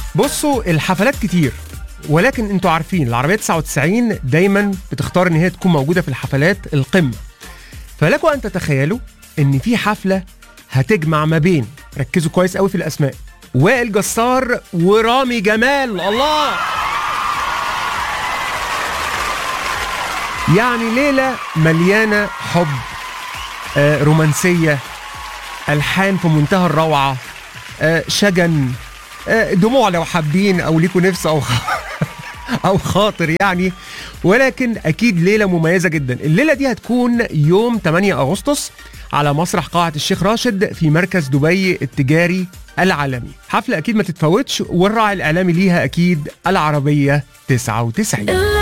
بصوا الحفلات كتير ولكن انتوا عارفين العربية 99 دايما بتختار ان هي تكون موجودة في الحفلات القمة فلكم ان تتخيلوا ان في حفلة هتجمع ما بين ركزوا كويس قوي في الاسماء وائل جسار ورامي جمال الله يعني ليلة مليانة حب آه، رومانسية ألحان في منتهى الروعة آه، شجن آه، دموع لو حابين أو ليكوا نفس أو خ- أو خاطر يعني ولكن أكيد ليلة مميزة جدا الليلة دي هتكون يوم 8 أغسطس على مسرح قاعة الشيخ راشد في مركز دبي التجاري العالمي حفلة أكيد ما تتفوتش والراعي الإعلامي ليها أكيد العربية 99